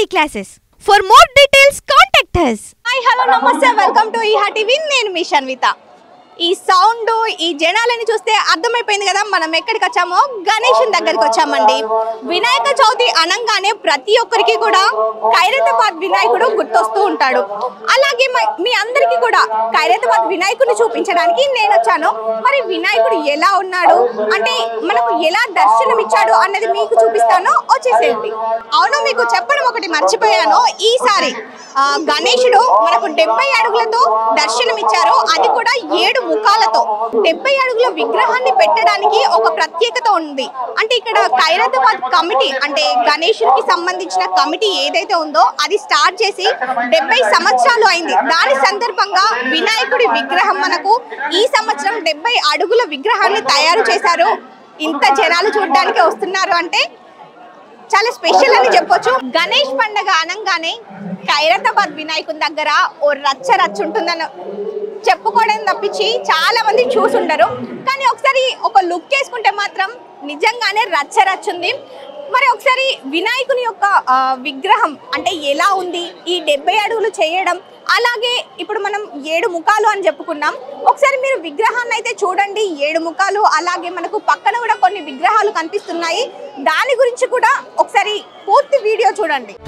Easy classes. For more details, contact us. Hi hello నమస్తే welcome to ఈహా TV నేను మీ షన్విత ఈ సౌండ్ ఈ జనాలని చూస్తే అర్థమైపోయింది కదా మనం ఎక్కడికి వచ్చామో గణేషన్ దగ్గరికి వచ్చామండి వినాయక చవితి అనంగానే ప్రతి ఒక్కరికి కూడా ఖైరతాబాద్ వినాయకుడు గుర్తొస్తూ ఉంటాడు అలాగే మ- మీ అందరికీ కూడా ఖైరతాబాద్ వినాయకుడిని చూపించడానికి నేను వచ్చాను మరి వినాయకుడు ఎలా ఉన్నాడు అంటే మనకు ఎలా దర్శనం ఇచ్చాడు అన్నది మీకు చూపిస్తాను వచ్చేసేయండి అవును మీకు చెప్పడం ఒకటి మర్చిపోయాను ఈసారి ఆ, గణేశుడు మనకు డెబ్బై అడుగులతో దర్శనం ఇచ్చారు అది కూడా ఏడు ముఖాలతో డెబ్బై అడుగుల విగ్రహాన్ని పెట్టడానికి ఒక ప్రత్యేకత ఉంది అంటే ఇక్కడ ఖైరతాబాద్ కమిటీ అంటే గణేశుడికి సంబంధించిన కమిటీ ఏదైతే ఉందో అది స్టార్ట్ చేసి డెబ్బై సంవత్సరాలు అయింది దాని సందర్భంగా వినాయకుడి విగ్రహం మనకు ఈ సంవత్సరం డెబ్బై అడుగుల విగ్రహాన్ని తయారు చేశారు ఇంత జనాలు చూడడానికి వస్తున్నారు అంటే చాలా స్పెషల్ అని చెప్పొచ్చు గణేష్ పండగ అనంగానే ఖైరతాబాద్ వినాయకుని దగ్గర ఓ రచ్చ రచ్చ ఉంటుందని చెప్పుకోవడం తప్పించి చాలా మంది చూసుండరు కానీ ఒకసారి ఒక లుక్ వేసుకుంటే మాత్రం నిజంగానే రచ్చ రచ్చ ఉంది మరి ఒకసారి వినాయకుని యొక్క ఆ, విగ్రహం అంటే ఎలా ఉంది ఈ డెబ్బై అడుగులు చేయడం అలాగే ఇప్పుడు మనం ఏడు ముఖాలు అని చెప్పుకున్నాం ఒకసారి మీరు విగ్రహాన్ని అయితే చూడండి ఏడు ముఖాలు అలాగే మనకు పక్కన కూడా కొన్ని విగ్రహాలు కనిపిస్తున్నాయి దాని గురించి కూడా ఒకసారి పూర్తి వీడియో చూడండి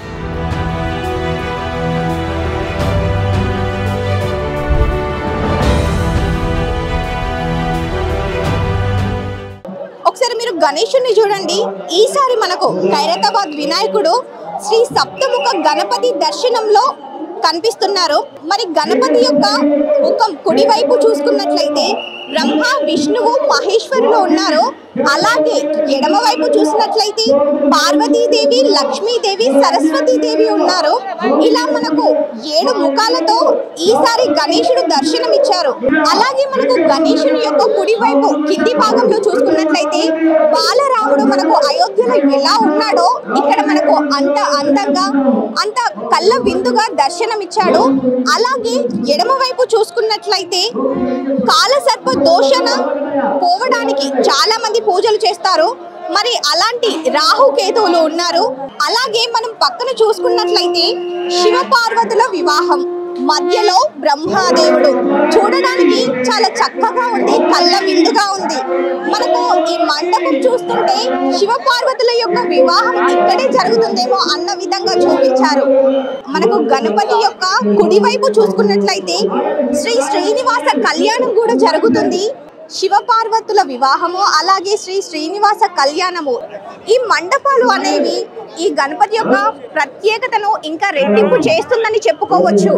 ఒకసారి మీరు గణేశుని చూడండి ఈసారి మనకు ఖైరతాబాద్ వినాయకుడు శ్రీ సప్తముఖ గణపతి దర్శనంలో కనిపిస్తున్నారు మరి గణపతి యొక్క ముఖం కుడివైపు చూసుకున్నట్లయితే బ్రహ్మ విష్ణువు మహేశ్వరులు ఉన్నారు అలాగే ఎడమ వైపు చూసినట్లయితే పార్వతీదేవి లక్ష్మీదేవి సరస్వతీదేవి ఉన్నారు ఇలా మనకు ఏడు ముఖాలతో ఈసారి గణేశుడు దర్శనం ఇచ్చారు అలాగే మనకు గణేశుని యొక్క కుడి వైపు కింది భాగంలో చూసుకున్నట్లయితే బాలరాముడు మనకు అయోధ్యలో ఎలా ఉన్నాడో ఇక్కడ మనకు అంత అందంగా అంత కళ్ళ విందుగా దర్శనం ఇచ్చాడు అలాగే ఎడమ వైపు చూసుకున్నట్లయితే కాలసర్ప దోషణ పోవడానికి చాలా మంది పూజలు చేస్తారు మరి అలాంటి రాహు కేతువులు ఉన్నారు అలాగే మనం పక్కన చూసుకున్నట్లయితే శివ పార్వతుల వివాహం మధ్యలో బ్రహ్మాదేవుడు చూడడానికి చాలా చక్కగా ఉంది కళ్ళ విందుగా ఉంది మనకు ఈ మండపం చూస్తుంటే శివ పార్వతుల యొక్క వివాహం ఇక్కడే జరుగుతుందేమో అన్న విధంగా చూపించారు మనకు గణపతి యొక్క కుడివైపు చూసుకున్నట్లయితే శ్రీ శ్రీనివాస కళ్యాణం కూడా జరుగుతుంది శివ పార్వతుల వివాహము అలాగే శ్రీ శ్రీనివాస కళ్యాణము ఈ మండపాలు అనేవి ఈ గణపతి యొక్క ప్రత్యేకతను ఇంకా రెట్టింపు చేస్తుందని చెప్పుకోవచ్చు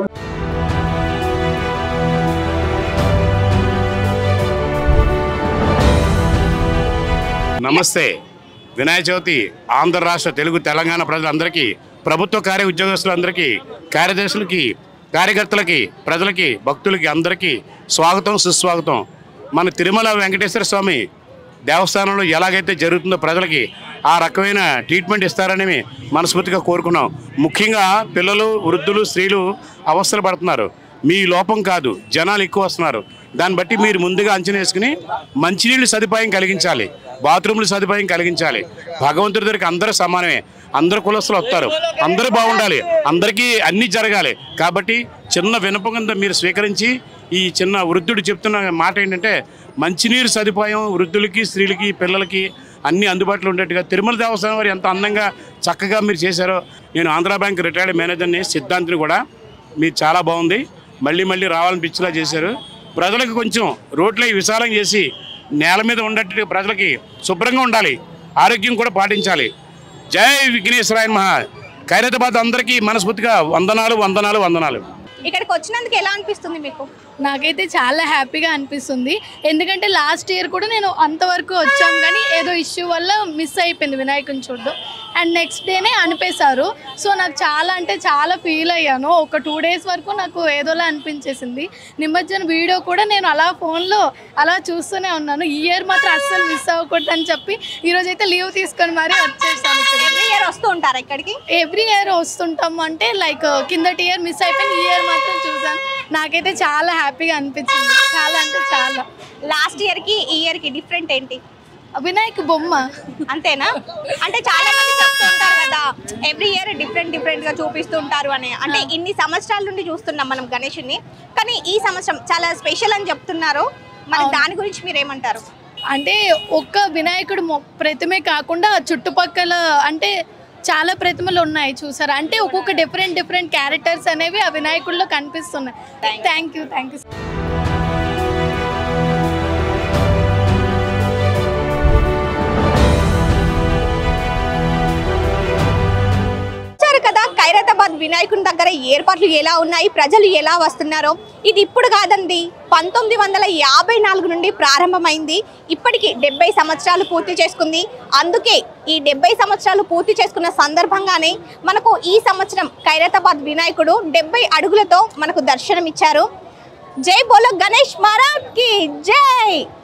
నమస్తే వినాయక చవితి ఆంధ్ర రాష్ట్ర తెలుగు తెలంగాణ ప్రజలందరికీ ప్రభుత్వ కార్య ఉద్యోగస్తులందరికీ కార్యదర్శులకి కార్యకర్తలకి ప్రజలకి భక్తులకి అందరికీ స్వాగతం సుస్వాగతం మన తిరుమల వెంకటేశ్వర స్వామి దేవస్థానంలో ఎలాగైతే జరుగుతుందో ప్రజలకి ఆ రకమైన ట్రీట్మెంట్ ఇస్తారని మనస్ఫూర్తిగా కోరుకున్నాం ముఖ్యంగా పిల్లలు వృద్ధులు స్త్రీలు అవస్థలు పడుతున్నారు మీ లోపం కాదు జనాలు ఎక్కువ వస్తున్నారు దాన్ని బట్టి మీరు ముందుగా అంచనా వేసుకుని మంచినీళ్ళు సదుపాయం కలిగించాలి బాత్రూములు సదుపాయం కలిగించాలి భగవంతుడి దగ్గరికి అందరూ సమానమే అందరు కులస్తులు వస్తారు అందరూ బాగుండాలి అందరికీ అన్నీ జరగాలి కాబట్టి చిన్న వినపం కింద మీరు స్వీకరించి ఈ చిన్న వృద్ధుడు చెప్తున్న మాట ఏంటంటే మంచినీరు సదుపాయం వృద్ధులకి స్త్రీలకి పిల్లలకి అన్నీ అందుబాటులో ఉండేట్టుగా తిరుమల దేవస్థానం వారు ఎంత అందంగా చక్కగా మీరు చేశారో నేను ఆంధ్రా బ్యాంక్ రిటైర్డ్ మేనేజర్ని సిద్ధాంతిని కూడా మీరు చాలా బాగుంది మళ్ళీ మళ్ళీ రావాలనిపించేలా చేశారు ప్రజలకు కొంచెం రోడ్లు అవి విశాలం చేసి నేల మీద ఉండేట్టు ప్రజలకి శుభ్రంగా ఉండాలి ఆరోగ్యం కూడా పాటించాలి జై విఘ్నేశ్వరాయన్ మహా ఖైరతాబాద్ అందరికీ మనస్ఫూర్తిగా వందనాలు వందనాలు వందనాలు ఇక్కడికి వచ్చినందుకు ఎలా అనిపిస్తుంది మీకు నాకైతే చాలా హ్యాపీగా అనిపిస్తుంది ఎందుకంటే లాస్ట్ ఇయర్ కూడా నేను అంతవరకు వచ్చాం కానీ ఏదో ఇష్యూ వల్ల మిస్ అయిపోయింది వినాయకుని చూడడం అండ్ నెక్స్ట్ డేనే అనిపేశారు సో నాకు చాలా అంటే చాలా ఫీల్ అయ్యాను ఒక టూ డేస్ వరకు నాకు ఏదోలా అనిపించేసింది నిమజ్జన వీడియో కూడా నేను అలా ఫోన్లో అలా చూస్తూనే ఉన్నాను ఈ ఇయర్ మాత్రం అస్సలు మిస్ అవ్వకూడదు అని చెప్పి ఈరోజు అయితే లీవ్ తీసుకొని మరీ వచ్చేసాను ఇక్కడ ఎవ్రీ ఇయర్ వస్తూ ఉంటారా ఇక్కడికి ఎవ్రీ ఇయర్ వస్తుంటాము అంటే లైక్ కిందటి ఇయర్ మిస్ అయిపోయింది ఈ ఇయర్ మాత్రం చూసాను నాకైతే చాలా హ్యాపీగా అనిపించింది చాలా అంటే చాలా లాస్ట్ ఇయర్ కి ఈ ఇయర్ కి డిఫరెంట్ ఏంటి వినాయక్ బొమ్మ అంతేనా అంటే చాలా మంది చెప్తూ ఉంటారు కదా ఎవ్రీ ఇయర్ డిఫరెంట్ డిఫరెంట్ గా చూపిస్తుంటారు అని అంటే ఇన్ని సంవత్సరాల నుండి చూస్తున్నాం మనం గణేషుని కానీ ఈ సంవత్సరం చాలా స్పెషల్ అని చెప్తున్నారు మరి అవును. దాని గురించి మీరు ఏమంటారు అంటే ఒక్క వినాయకుడు మొ- ప్రతిమే కాకుండా చుట్టుపక్కల అంటే చాలా ప్రతిమలు ఉన్నాయి చూసారా అంటే ఒక్కొక్క డిఫరెంట్ డిఫరెంట్ క్యారెక్టర్స్ అనేవి ఆ వినాయకుడిలో కనిపిస్తున్నాయి థ్యాంక్ యూ థ్యాంక్ యూ చూసారు కదా ఖైరతాబాద్ వినాయకుని దగ్గర ఏర్పాట్లు ఎలా ఉన్నాయి ప్రజలు ఎలా వస్తున్నారో ఇది ఇప్పుడు కాదండి పంతొమ్మిది వందల యాభై నాలుగు నుండి ప్రారంభమైంది ఇప్పటికి డెబ్బై సంవత్సరాలు పూర్తి చేసుకుంది అందుకే ఈ డెబ్బై సంవత్సరాలు పూర్తి చేసుకున్న సందర్భంగానే మనకు ఈ సంవత్సరం ఖైరతాబాద్ వినాయకుడు డెబ్బై అడుగులతో మనకు దర్శనం ఇచ్చారు జై బోలో గణేష్ మహారాజ్ కి జై